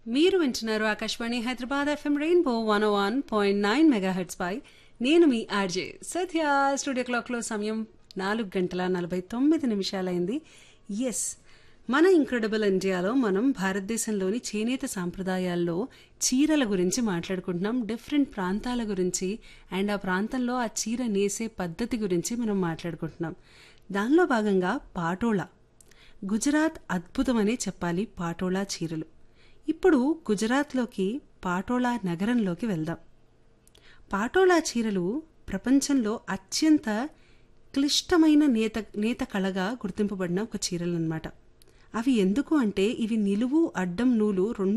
మీరు వింటున్నారు Akashvani Hyderabad FM rainbow one one point nine megahertz పై నేను మీ ఆర్జే సత్య స్టూడియో క్లాక్లో సమయం నాలుగు గంటల నలభై తొమ్మిది నిమిషాలైంది ఎస్ మన ఇంక్రెడిబుల్ ఇండియాలో మనం భారతదేశంలోని చేనేత సాంప్రదాయాల్లో చీరల గురించి మాట్లాడుకుంటున్నాం డిఫరెంట్ ప్రాంతాల గురించి అండ్ ఆ ప్రాంతంలో ఆ చీర నేసే పద్ధతి గురించి మనం మాట్లాడుకుంటున్నాం దానిలో భాగంగా పాటోళా గుజరాత్ అద్భుతమనే చెప్పాలి పాటోళా చీరలు ఇప్పుడు గుజరాత్లోకి పాటోళా నగరంలోకి వెళ్దాం పాటోళా చీరలు ప్రపంచంలో అత్యంత క్లిష్టమైన నేత నేత కళగా గుర్తింపబడిన ఒక చీరలు అన్నమాట అవి ఎందుకు అంటే ఇవి నిలువు అడ్డం నూలు రెండు